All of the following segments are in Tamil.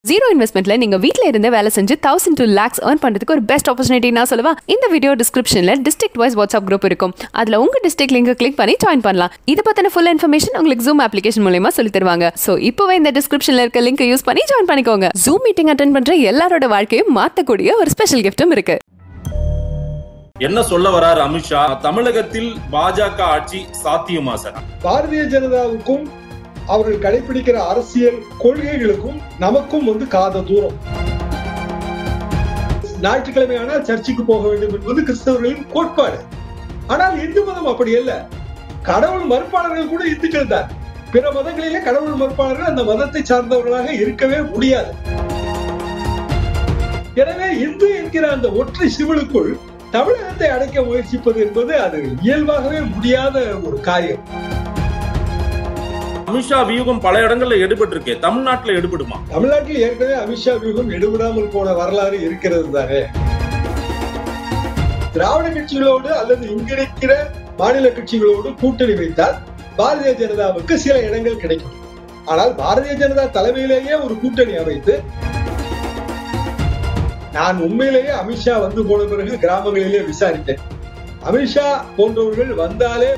ஜீரோ இன்வெஸ்ட்மெண்ட்ல நீங்க வீட்ல இருந்தே வேலை செஞ்சு தௌசண்ட் டூ லேக்ஸ் ஏர்ன் பண்றதுக்கு ஒரு பெஸ்ட் ஆப்பர்ச்சுனிட்டி நான் சொல்லுவா இந்த வீடியோ டிஸ்கிரிப்ஷன்ல டிஸ்ட்ரிக்ட் வைஸ் வாட்ஸ்அப் குரூப் இருக்கும் அதுல உங்க டிஸ்ட்ரிக்ட் லிங்க் கிளிக் பண்ணி ஜாயின் பண்ணலாம் இதை பத்தின ஃபுல் இன்ஃபர்மேஷன் உங்களுக்கு ஜூம் அப்ளிகேஷன் மூலயமா சொல்லி தருவாங்க சோ இப்போவே இந்த டிஸ்கிரிப்ஷன்ல இருக்க லிங்க் யூஸ் பண்ணி ஜாயின் பண்ணிக்கோங்க ஜூம் மீட்டிங் அட்டன் பண்ற எல்லாரோட வாழ்க்கையும் மாத்தக்கூடிய ஒரு ஸ்பெஷல் கிஃப்ட்டும் இருக்கு என்ன சொல்ல வரார் அமித்ஷா தமிழகத்தில் பாஜக ஆட்சி சாத்தியமா சார் பாரதிய ஜனதாவுக்கும் அவர்கள் கடைபிடிக்கிற அரசியல் கொள்கைகளுக்கும் நமக்கும் வந்து காத தூரம் ஞாயிற்றுக்கிழமை ஆனால் சர்ச்சுக்கு போக வேண்டும் என்பது கிறிஸ்தவர்களின் கோட்பாடு ஆனால் இந்து மதம் அப்படி அல்ல கடவுள் மறுப்பாளர்கள் கூட இந்துக்கள் தான் பிற மதங்களிலே கடவுள் மறுப்பாளர்கள் அந்த மதத்தை சார்ந்தவர்களாக இருக்கவே முடியாது எனவே இந்து என்கிற அந்த ஒற்றை சிவலுக்குள் தமிழகத்தை அடைக்க முயற்சிப்பது என்பது அது இயல்பாகவே முடியாத ஒரு காரியம் அமித்ஷா வியூகம் பல இடங்கள்ல எடுபட்டு இருக்கு தமிழ்நாட்டுல எடுபடுமா தமிழ்நாட்டில் ஏற்கனவே அமித்ஷா வியூகம் எடுபடாமல் போன வரலாறு இருக்கிறது தானே திராவிட கட்சிகளோடு அல்லது இங்கிருக்கிற மாநில கட்சிகளோடு கூட்டணி வைத்தால் பாரதிய ஜனதாவுக்கு சில இடங்கள் கிடைக்கும் ஆனால் பாரதிய ஜனதா தலைமையிலேயே ஒரு கூட்டணி அமைத்து நான் உண்மையிலேயே அமித்ஷா வந்து போன பிறகு கிராமங்களிலே விசாரித்தேன் அமித்ஷா போன்றவர்கள் வந்தாலே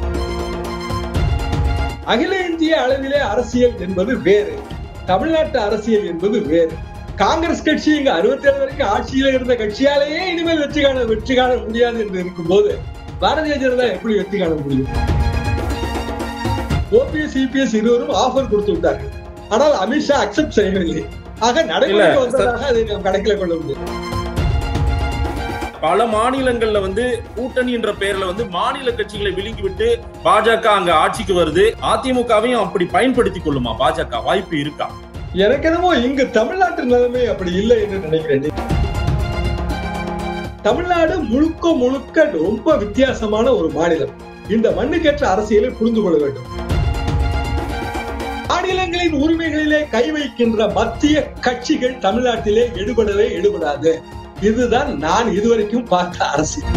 அகில இந்திய அளவிலே அரசியல் என்பது வேறு தமிழ்நாட்டு அரசியல் என்பது வேறு காங்கிரஸ் கட்சி இங்க அறுபத்தி ஏழு வரைக்கும் ஆட்சியில இருந்த கட்சியாலேயே இனிமேல் வெற்றி காண வெற்றி காண முடியாது என்று இருக்கும்போது பாரதிய ஜனதா எப்படி வெற்றி காண முடியும் ஓபிஎஸ் சிபிஎஸ் இருவரும் ஆஃபர் கொடுத்து விட்டார்கள் ஆனால் அமித்ஷா அக்செப்ட் செய்யவில்லை ஆக நடைமுறைக்கு இல்ல, வந்ததாக அதை நாம் கணக்கில் கொள்ள முடியும் பல மாநிலங்கள்ல வந்து கூட்டணி என்ற பெயர்ல வந்து மாநில கட்சிகளை விழுங்கி விட்டு பாஜக அங்க ஆட்சிக்கு வருது அதிமுகவையும் அப்படி பயன்படுத்திக் கொள்ளுமா பாஜக வாய்ப்பு இருக்கா எனக்கு என்னமோ இங்கு தமிழ்நாட்டு நிலைமை அப்படி இல்லை என்று நினைக்கிறேன் தமிழ்நாடு முழுக்க முழுக்க ரொம்ப வித்தியாசமான ஒரு மாநிலம் இந்த மண்ணுக்கேற்ற அரசியலை புரிந்து கொள்ள வேண்டும் மாநிலங்களின் உரிமைகளிலே கை வைக்கின்ற மத்திய கட்சிகள் தமிழ்நாட்டிலே எடுபடவே எடுபடாது இதுதான் நான் இதுவரைக்கும் பார்த்த அரசியல்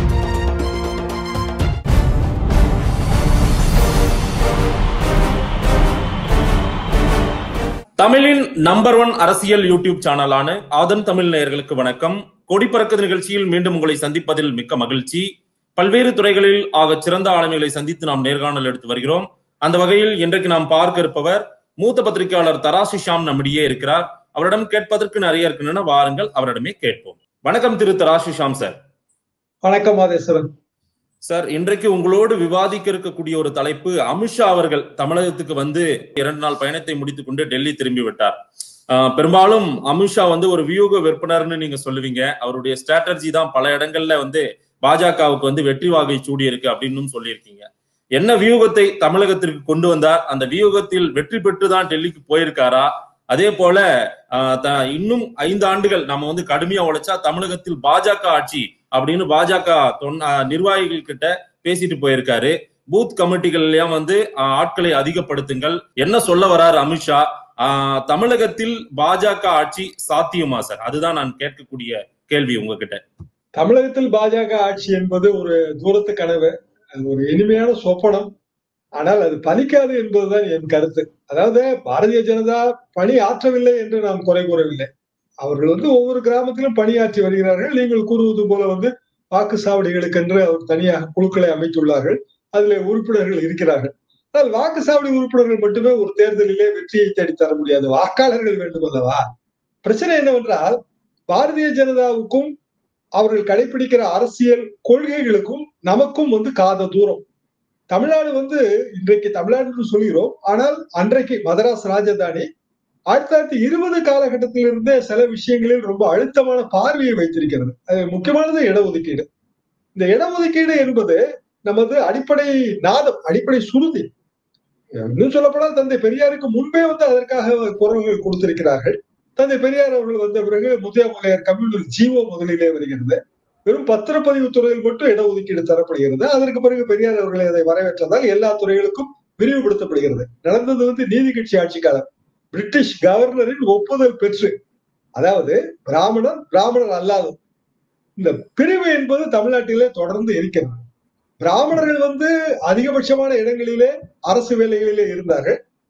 தமிழின் நம்பர் ஒன் அரசியல் யூடியூப் சேனலான ஆதன் தமிழ் நேயர்களுக்கு வணக்கம் கொடி பறக்குது நிகழ்ச்சியில் மீண்டும் உங்களை சந்திப்பதில் மிக்க மகிழ்ச்சி பல்வேறு துறைகளில் ஆகச் சிறந்த ஆளுமைகளை சந்தித்து நாம் நேர்காணல் எடுத்து வருகிறோம் அந்த வகையில் இன்றைக்கு நாம் பார்க்க இருப்பவர் மூத்த பத்திரிகையாளர் தராசு ஷாம் நம்மிடையே இருக்கிறார் அவரிடம் கேட்பதற்கு நிறைய இருக்கின்றன வாருங்கள் அவரிடமே கேட்போம் வணக்கம் திரு தராசு ஷாம் சார் வணக்கம் மாதேஸ்வரன் சார் இன்றைக்கு உங்களோடு விவாதிக்க இருக்கக்கூடிய ஒரு தலைப்பு அமித்ஷா அவர்கள் தமிழகத்துக்கு வந்து இரண்டு நாள் பயணத்தை முடித்துக் கொண்டு டெல்லி திரும்பி விட்டார் ஆஹ் பெரும்பாலும் அமித்ஷா வந்து ஒரு வியூக விற்பனர்னு நீங்க சொல்லுவீங்க அவருடைய ஸ்ட்ராட்டஜி தான் பல இடங்கள்ல வந்து பாஜகவுக்கு வந்து வெற்றி வாகை சூடி இருக்கு அப்படின்னு சொல்லியிருக்கீங்க என்ன வியூகத்தை தமிழகத்திற்கு கொண்டு வந்தார் அந்த வியூகத்தில் வெற்றி பெற்று தான் டெல்லிக்கு போயிருக்காரா அதே போல ஆஹ் த- இன்னும் ஐந்து ஆண்டுகள் நம்ம வந்து கடுமையா உழைச்சா தமிழகத்தில் பாஜக ஆட்சி அப்படின்னு பாஜக தொன்- ஆஹ் நிர்வாகிகள் கிட்ட பேசிட்டு போயிருக்காரு பூத் கமிட்டிகள்லயும் வந்து ஆஹ் ஆட்களை அதிகப்படுத்துங்கள் என்ன சொல்ல வராரு அமித்ஷா ஆஹ் தமிழகத்தில் பாஜக ஆட்சி சாத்தியமா சார் அதுதான் நான் கேட்கக்கூடிய கேள்வி உங்ககிட்ட தமிழகத்தில் பாஜக ஆட்சி என்பது ஒரு தூரத்து கனவு அது ஒரு இனிமையான சொப்பனம் ஆனால் அது பலிக்காது என்பதுதான் என் கருத்து அதாவது பாரதிய ஜனதா பணி ஆற்றவில்லை என்று நாம் குறை கூறவில்லை அவர்கள் வந்து ஒவ்வொரு கிராமத்திலும் பணியாற்றி வருகிறார்கள் நீங்கள் கூறுவது போல வந்து வாக்கு சாவடிகளுக்கென்று அவர் தனியாக குழுக்களை அமைத்துள்ளார்கள் அதிலே உறுப்பினர்கள் இருக்கிறார்கள் ஆனால் வாக்குச்சாவடி உறுப்பினர்கள் மட்டுமே ஒரு தேர்தலிலே வெற்றியை தேடி தர முடியாது வாக்காளர்கள் வேண்டும் அல்லவா பிரச்சனை என்னவென்றால் பாரதிய ஜனதாவுக்கும் அவர்கள் கடைபிடிக்கிற அரசியல் கொள்கைகளுக்கும் நமக்கும் வந்து காத தூரம் தமிழ்நாடு வந்து இன்றைக்கு தமிழ்நாடு என்று சொல்கிறோம் ஆனால் அன்றைக்கு மதராஸ் ராஜதானி ஆயிரத்தி தொள்ளாயிரத்தி இருபது காலகட்டத்திலிருந்தே சில விஷயங்களில் ரொம்ப அழுத்தமான பார்வையை வைத்திருக்கிறது அது முக்கியமானது இடஒதுக்கீடு இந்த இடஒதுக்கீடு என்பது நமது அடிப்படை நாதம் அடிப்படை சுருதி இன்னும் சொல்லப்போனால் தந்தை பெரியாருக்கு முன்பே வந்து அதற்காக குரல்கள் கொடுத்திருக்கிறார்கள் தந்தை பெரியார் அவர்கள் வந்த பிறகு முத்தையா முல்லையார் கம்யூனல் ஜீவோ முதலிலே வருகிறது வெறும் பத்திரப்பதிவு துறையில் மட்டும் இடஒதுக்கீடு தரப்படுகிறது அதற்கு பிறகு பெரியார் அவர்களை அதை வரவேற்றதால் எல்லா துறைகளுக்கும் விரிவுபடுத்தப்படுகிறது நடந்தது வந்து நீதி கட்சி ஆட்சி காலம் பிரிட்டிஷ் கவர்னரின் ஒப்புதல் பெற்று அதாவது பிராமணர் பிராமணர் அல்லாத இந்த பிரிவு என்பது தமிழ்நாட்டிலே தொடர்ந்து இருக்கிறது பிராமணர்கள் வந்து அதிகபட்சமான இடங்களிலே அரசு வேலைகளிலே இருந்தார்கள்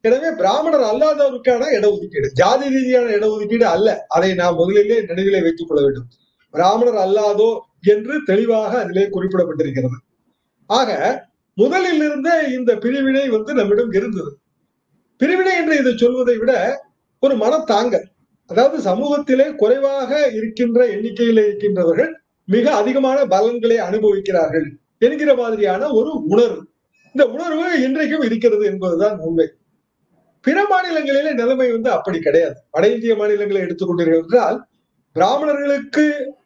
எனவே பிராமணர் அல்லாதவருக்கான இடஒதுக்கீடு ஜாதி ரீதியான இடஒதுக்கீடு அல்ல அதை நாம் முதலிலே நினைவிலே வைத்துக் கொள்ள வேண்டும் பிராமணர் அல்லாதோ என்று தெளிவாக அதிலே குறிப்பிடப்பட்டிருக்கிறது ஆக முதலில் இருந்தே இந்த பிரிவினை வந்து நம்மிடம் இருந்தது பிரிவினை என்று இதை சொல்வதை விட ஒரு மனத்தாங்க அதாவது சமூகத்திலே குறைவாக இருக்கின்ற எண்ணிக்கையில் இருக்கின்றவர்கள் மிக அதிகமான பலன்களை அனுபவிக்கிறார்கள் என்கிற மாதிரியான ஒரு உணர்வு இந்த உணர்வு இன்றைக்கும் இருக்கிறது என்பதுதான் உண்மை பிற மாநிலங்களிலே நிலைமை வந்து அப்படி கிடையாது வட இந்திய மாநிலங்களை எடுத்துக்கொண்டீர்கள் என்றால் பிராமணர்களுக்கு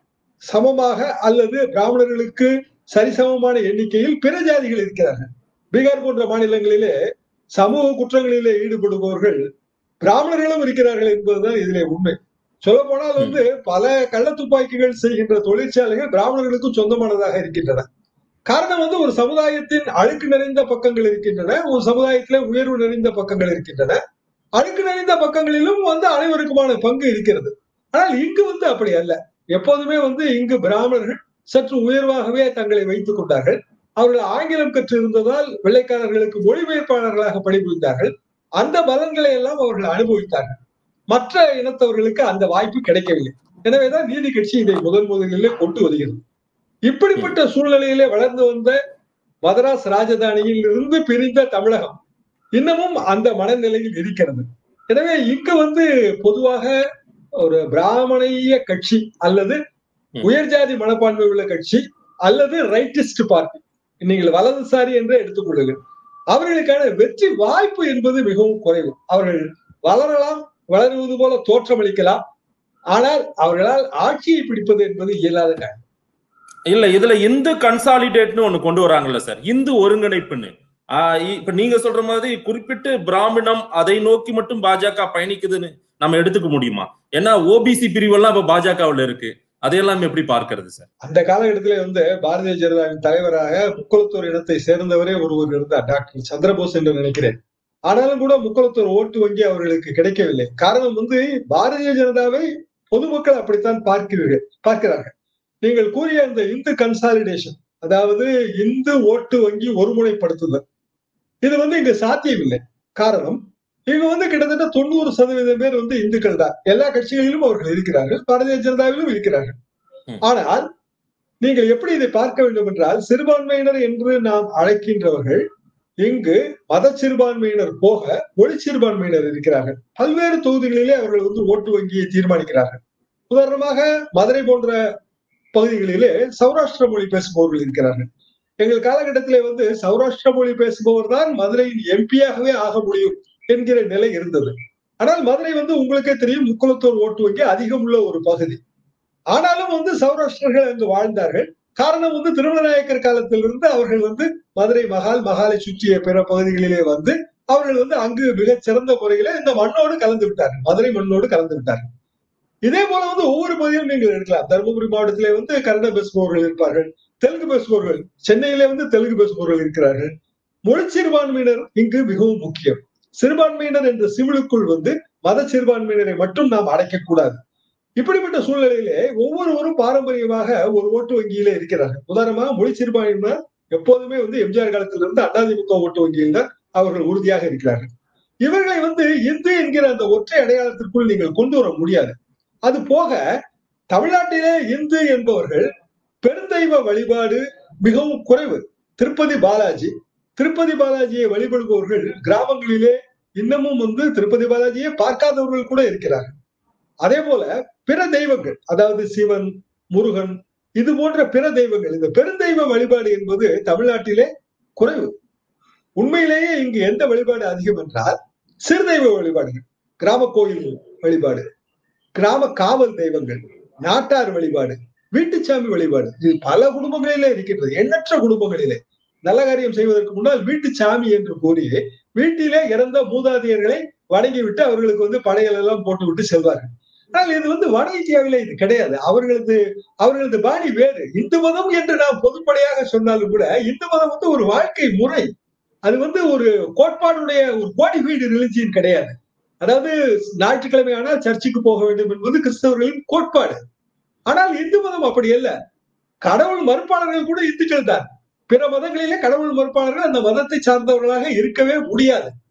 சமமாக அல்லது பிராமணர்களுக்கு சரிசமமான எண்ணிக்கையில் பிற ஜாதிகள் இருக்கிறார்கள் பீகார் போன்ற மாநிலங்களிலே சமூக குற்றங்களிலே ஈடுபடுபவர்கள் பிராமணர்களும் இருக்கிறார்கள் என்பதுதான் இதிலே உண்மை சொல்ல போனால் வந்து பல கள்ளத்துப்பாக்கிகள் செய்கின்ற தொழிற்சாலைகள் பிராமணர்களுக்கும் சொந்தமானதாக இருக்கின்றன காரணம் வந்து ஒரு சமுதாயத்தின் அழுக்கு நிறைந்த பக்கங்கள் இருக்கின்றன ஒரு சமுதாயத்திலே உயர்வு நிறைந்த பக்கங்கள் இருக்கின்றன அழுக்கு நிறைந்த பக்கங்களிலும் வந்து அனைவருக்குமான பங்கு இருக்கிறது ஆனால் இங்கு வந்து அப்படி அல்ல எப்போதுமே வந்து இங்கு பிராமணர்கள் சற்று உயர்வாகவே தங்களை வைத்துக் கொண்டார்கள் அவர்கள் ஆங்கிலம் கற்றிருந்ததால் வெள்ளைக்காரர்களுக்கு மொழிபெயர்ப்பாளர்களாக பணிபுரிந்தார்கள் அந்த பலன்களை எல்லாம் அவர்கள் அனுபவித்தார்கள் மற்ற இனத்தவர்களுக்கு அந்த வாய்ப்பு கிடைக்கவில்லை எனவேதான் நீதி கட்சி இதை முதன் முதலிலே கொண்டு வருகிறது இப்படிப்பட்ட சூழ்நிலையிலே வளர்ந்து வந்த மதராஸ் ராஜதானியில் இருந்து பிரிந்த தமிழகம் இன்னமும் அந்த மனநிலையில் இருக்கிறது எனவே இங்கு வந்து பொதுவாக ஒரு பிராமணிய கட்சி அல்லது உயர்ஜாதி மனப்பான்மை உள்ள கட்சி அல்லது ரைட்டிஸ்ட் பார்ட்டி நீங்கள் வலதுசாரி என்றே எடுத்துக்கொள்ளுங்கள் அவர்களுக்கான வெற்றி வாய்ப்பு என்பது மிகவும் குறைவு அவர்கள் வளரலாம் வளருவது போல தோற்றமளிக்கலாம் ஆனால் அவர்களால் ஆட்சியை பிடிப்பது என்பது இயலாத காரியம் இல்ல இதுல இந்து கன்சாலிடேட்னு ஒண்ணு கொண்டு வராங்கல்ல சார் இந்து ஒருங்கிணைப்புன்னு ஆஹ் இ- இப்ப நீங்க சொல்ற மாதிரி குறிப்பிட்டு பிராமணம் அதை நோக்கி மட்டும் பாஜக பயணிக்குதுன்னு நம்ம எடுத்துக்க முடியுமா ஏன்னா ஓபிசி பிரிவெல்லாம் இப்ப பாஜகவுல இருக்கு அதையெல்லாம் எப்படி பார்க்கிறது சார் அந்த காலகட்டத்திலே வந்து பாரதிய ஜனதாவின் தலைவராக முக்குளத்தூர் இனத்தை சேர்ந்தவரே ஒருவர் இருந்தார் டாக்டர் சந்திரபோஸ் என்று நினைக்கிறேன் ஆனாலும் கூட முக்குளத்தூர் ஓட்டு வங்கி அவர்களுக்கு கிடைக்கவில்லை காரணம் வந்து பாரதிய ஜனதாவை பொதுமக்கள் அப்படித்தான் பார்க்கிறீர்கள் பார்க்கிறார்கள் நீங்கள் கூறிய அந்த இந்து கன்சாலிடேஷன் அதாவது இந்து ஓட்டு வங்கி ஒருமுனைப்படுத்துதல் இது வந்து இங்க சாத்தியமில்லை காரணம் இங்க வந்து கிட்டத்தட்ட தொண்ணூறு சதவீதம் பேர் வந்து இந்துக்கள் தான் எல்லா கட்சிகளிலும் அவர்கள் இருக்கிறார்கள் பாரதிய ஜனதாவிலும் இருக்கிறார்கள் ம். ஆனால் நீங்கள் எப்படி இதை பார்க்க வேண்டும் என்றால் சிறுபான்மையினர் என்று நாம் அழைக்கின்றவர்கள் இங்கு மத சிறுபான்மையினர் போக மொழி சிறுபான்மையினர் இருக்கிறார்கள் பல்வேறு தொகுதிகளிலே அவர்கள் வந்து ஓட்டு வங்கியை தீர்மானிக்கிறார்கள் உதாரணமாக மதுரை போன்ற பகுதிகளிலே சௌராஷ்டிர மொழி பேசுபவர்கள் இருக்கிறார்கள் எங்கள் காலகட்டத்திலே வந்து சௌராஷ்டிர மொழி பேசுபவர் தான் மதுரையின் எம்பியாகவே ஆக முடியும் என்கிற நிலை இருந்தது ஆனால் மதுரை வந்து உங்களுக்கே தெரியும் முக்குளத்தூர் ஓட்டு வங்கி அதிகம் உள்ள ஒரு பகுதி ஆனாலும் வந்து சௌராஷ்டிரர்கள் அங்கு வாழ்ந்தார்கள் காரணம் வந்து திருமணநாயக்கர் காலத்திலிருந்து அவர்கள் வந்து மதுரை மகால் மகாலை சுற்றிய பிற பகுதிகளிலே வந்து அவர்கள் வந்து அங்கு மிகச் சிறந்த முறையில இந்த மண்ணோடு கலந்து விட்டார்கள் மதுரை மண்ணோடு கலந்து விட்டார்கள் இதே போல வந்து ஒவ்வொரு பகுதியும் நீங்கள் எடுக்கலாம் தருமபுரி மாவட்டத்திலே வந்து கன்னடம் பேசுபவர்கள் இருப்பார்கள் தெலுங்கு பேசுபவர்கள் சென்னையிலே வந்து தெலுங்கு பேசுபவர்கள் இருக்கிறார்கள் மொழி சிறுபான்மையினர் இங்கு மிகவும் முக்கியம் சிறுபான்மையினர் என்ற சிவிலுக்குள் வந்து மத சிறுபான்மையினரை மட்டும் நாம் அடைக்கக்கூடாது இப்படிப்பட்ட சூழ்நிலையிலே ஒவ்வொருவரும் பாரம்பரியமாக ஒரு ஓட்டு வங்கியிலே இருக்கிறார்கள் உதாரணமாக மொழி சிறுபான்மையினர் எப்போதுமே வந்து எம்ஜிஆர் காலத்திலிருந்து அதிமுக ஓட்டு வங்கியில் தான் அவர்கள் உறுதியாக இருக்கிறார்கள் இவர்களை வந்து இந்து என்கிற அந்த ஒற்றை அடையாளத்திற்குள் நீங்கள் கொண்டு வர முடியாது அது போக தமிழ்நாட்டிலே இந்து என்பவர்கள் பெருந்தெய்வ வழிபாடு மிகவும் குறைவு திருப்பதி பாலாஜி திருப்பதி பாலாஜியை வழிபடுபவர்கள் கிராமங்களிலே இன்னமும் வந்து திருப்பதி பாலாஜியை பார்க்காதவர்கள் கூட இருக்கிறார்கள் அதே போல பிற தெய்வங்கள் அதாவது சிவன் முருகன் இது போன்ற பிற தெய்வங்கள் இந்த பெருந்தெய்வ வழிபாடு என்பது தமிழ்நாட்டிலே குறைவு உண்மையிலேயே இங்கு எந்த வழிபாடு அதிகம் என்றால் சிறுதெய்வ வழிபாடுகள் கிராம கோயில் வழிபாடு கிராம காவல் தெய்வங்கள் நாட்டார் வழிபாடு வீட்டுச்சாமி வழிபாடு இது பல குடும்பங்களிலே இருக்கின்றது எண்ணற்ற குடும்பங்களிலே நல்ல காரியம் செய்வதற்கு முன்னால் வீட்டு சாமி என்று கூறி வீட்டிலே இறந்த மூதாதையர்களை வணங்கிவிட்டு அவர்களுக்கு வந்து படைகள் எல்லாம் போட்டு விட்டு செல்வார்கள் ஆனால் இது வந்து வட இந்தியாவிலே இது கிடையாது அவர்களது அவர்களது பாணி வேறு இந்து மதம் என்று நாம் பொதுப்படையாக சொன்னாலும் கூட இந்து மதம் வந்து ஒரு வாழ்க்கை முறை அது வந்து ஒரு கோட்பாடுடைய ஒரு கோடிஃபைடு ரிலிஜியன் கிடையாது அதாவது ஞாயிற்றுக்கிழமை ஆனால் சர்ச்சுக்கு போக வேண்டும் என்பது கிறிஸ்தவர்களின் கோட்பாடு ஆனால் இந்து மதம் அப்படி அல்ல கடவுள் மறுப்பாளர்கள் கூட இந்துக்கள் தான் பிற மதங்களிலே கடவுள் மறுப்பாளர்கள் அந்த மதத்தை சார்ந்தவர்களாக இருக்கவே முடியாது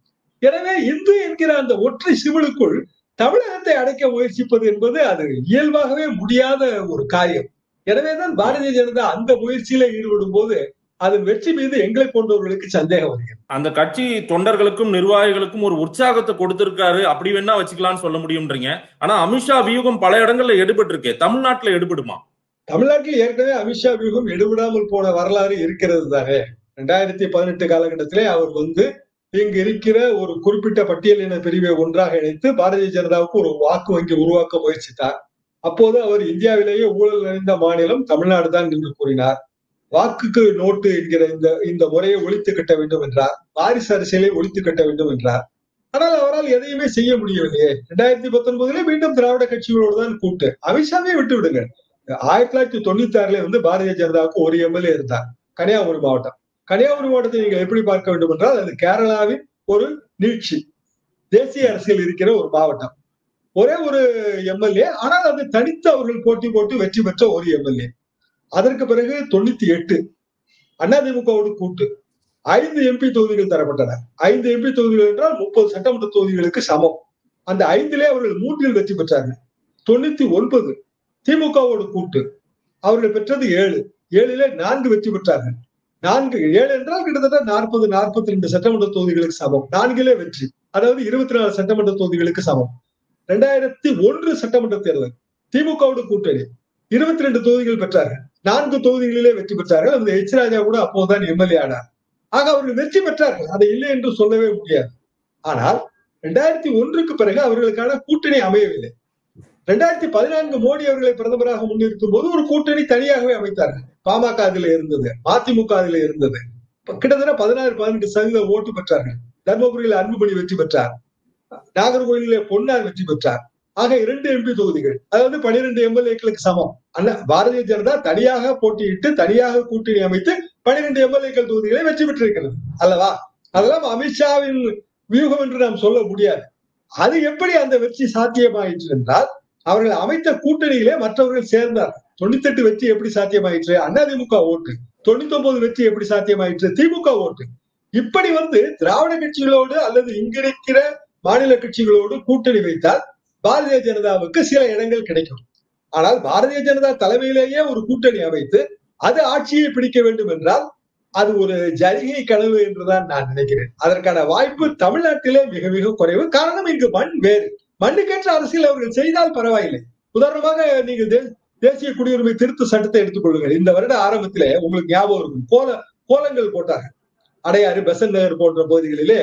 எனவே இந்து என்கிற அந்த ஒற்றை சிவிலுக்குள் தமிழகத்தை அடைக்க முயற்சிப்பது என்பது அது இயல்பாகவே முடியாத ஒரு காரியம் எனவேதான் பாரதிய ஜனதா அந்த முயற்சியில ஈடுபடும் போது அதன் வெற்றி மீது எங்களை போன்றவர்களுக்கு சந்தேகம் வருகிறது அந்த கட்சி தொண்டர்களுக்கும் நிர்வாகிகளுக்கும் ஒரு உற்சாகத்தை கொடுத்திருக்காரு அப்படி வேணா வச்சுக்கலாம்னு சொல்ல முடியும்ன்றீங்க ஆனா அமித்ஷா வியூகம் பல இடங்கள்ல எடுபட்டு இருக்கு தமிழ்நாட்டுல எடுபடுமா தமிழ்நாட்டில் ஏற்கனவே அமித்ஷா வியூகம் எடுவிடாமல் போன வரலாறு இருக்கிறது தானே ரெண்டாயிரத்தி பதினெட்டு காலகட்டத்திலே அவர் வந்து இங்கு இருக்கிற ஒரு குறிப்பிட்ட பட்டியலின பிரிவை ஒன்றாக இணைத்து பாரதிய ஜனதாவுக்கு ஒரு வாக்கு வங்கி உருவாக்க முயற்சித்தார் அப்போது அவர் இந்தியாவிலேயே ஊழல் நிறைந்த மாநிலம் தமிழ்நாடு தான் என்று கூறினார் வாக்குக்கு நோட்டு என்கிற இந்த இந்த முறையை ஒழித்து கட்ட வேண்டும் என்றார் வாரிசு அரசியலை ஒழித்து கட்ட வேண்டும் என்றார் ஆனால் அவரால் எதையுமே செய்ய முடியவில்லையே ரெண்டாயிரத்தி பத்தொன்பதுல மீண்டும் திராவிட கட்சிகளோடு தான் கூட்டு அமித்ஷாவே விட்டு விடுங்க ஆயிரத்தி தொள்ளாயிரத்தி தொண்ணூத்தி ஆறுல வந்து பாரதிய ஜனதாவுக்கு ஒரு எம்எல்ஏ இருந்தார் கன்னியாகுமரி மாவட்டம் கன்னியாகுமரி மாவட்டத்தை நீங்கள் எப்படி பார்க்க வேண்டும் என்றால் அது கேரளாவின் ஒரு நீட்சி தேசிய அரசியல் இருக்கிற ஒரு மாவட்டம் ஒரே ஒரு எம்எல்ஏ ஆனால் அது தனித்து அவர்கள் போட்டி போட்டு வெற்றி பெற்ற ஒரு எம்எல்ஏ அதற்கு பிறகு தொண்ணூத்தி எட்டு அதிமுகவோடு கூட்டு ஐந்து எம்பி தொகுதிகள் தரப்பட்டன ஐந்து எம்பி தொகுதிகள் என்றால் முப்பது சட்டமன்ற தொகுதிகளுக்கு சமம் அந்த ஐந்திலே அவர்கள் மூன்றில் வெற்றி பெற்றார்கள் தொண்ணூத்தி ஒன்பது திமுகவோடு கூட்டு அவர்கள் பெற்றது ஏழு ஏழிலே நான்கு வெற்றி பெற்றார்கள் நான்கு ஏழு என்றால் கிட்டத்தட்ட நாற்பது நாற்பத்தி ரெண்டு சட்டமன்ற தொகுதிகளுக்கு சமம் நான்கிலே வெற்றி அதாவது இருபத்தி நாலு சட்டமன்ற தொகுதிகளுக்கு சமம் ரெண்டாயிரத்தி ஒன்று சட்டமன்ற தேர்தல் திமுகவோடு கூட்டணி இருபத்தி ரெண்டு தொகுதிகள் பெற்றார்கள் நான்கு தொகுதிகளிலே வெற்றி பெற்றார்கள் அந்த எச் ராஜா கூட அப்போதுதான் எம்எல்ஏ ஆனார் ஆக அவர்கள் வெற்றி பெற்றார்கள் அதை இல்லை என்று சொல்லவே முடியாது ஆனால் ரெண்டாயிரத்தி ஒன்றுக்கு பிறகு அவர்களுக்கான கூட்டணி அமையவில்லை ரெண்டாயிரத்தி பதினான்கு மோடி அவர்களை பிரதமராக முன்னிறுத்தும் போது ஒரு கூட்டணி தனியாகவே அமைத்தார்கள் பாமக அதுல இருந்தது மதிமுக அதுல இருந்தது கிட்டத்தட்ட பதினாறு பதினெட்டு சதவீத ஓட்டு பெற்றார்கள் தர்மபுரியில் அன்புமணி வெற்றி பெற்றார் நாகர்கோயிலே பொன்னார் வெற்றி பெற்றார் ஆக இரண்டு எம்பி தொகுதிகள் அதாவது பனிரெண்டு எம்எல்ஏக்களுக்கு சமம் அண்ணா பாரதிய ஜனதா தனியாக போட்டியிட்டு தனியாக கூட்டணி அமைத்து பனிரெண்டு எம்எல்ஏக்கள் தொகுதிகளை வெற்றி பெற்றிருக்கிறது அல்லவா அதெல்லாம் அமித்ஷாவின் வியூகம் என்று நாம் சொல்ல முடியாது அது எப்படி அந்த வெற்றி சாத்தியமாயிற்று என்றால் அவர்கள் அமைத்த கூட்டணியிலே மற்றவர்கள் சேர்ந்தார் தொண்ணூத்தி எட்டு வெற்றி எப்படி சாத்தியமாயிற்று அதிமுக ஓட்டு தொண்ணூத்தி ஒன்பது வெற்றி எப்படி சாத்தியமாயிற்று திமுக ஓட்டு இப்படி வந்து திராவிட கட்சிகளோடு அல்லது இங்கிருக்கிற மாநில கட்சிகளோடு கூட்டணி வைத்தால் பாரதிய ஜனதாவுக்கு சில இடங்கள் கிடைக்கும் ஆனால் பாரதிய ஜனதா தலைமையிலேயே ஒரு கூட்டணி அமைத்து அது ஆட்சியை பிடிக்க வேண்டும் என்றால் அது ஒரு ஜரிகை கனவு என்றுதான் நான் நினைக்கிறேன் அதற்கான வாய்ப்பு தமிழ்நாட்டிலே மிக மிக குறைவு காரணம் இங்கு மண் வேறு மண்ணுக்கேற்ற அரசியல் அவர்கள் செய்தால் பரவாயில்லை உதாரணமாக நீங்கள் தேசிய குடியுரிமை திருத்த சட்டத்தை எடுத்துக்கொள்ளுங்கள் இந்த வருட ஆரம்பத்திலே உங்களுக்கு ஞாபகம் இருக்கும் கோல கோலங்கள் போட்டார்கள் அடையாறு பெசன் நகர் போன்ற பகுதிகளிலே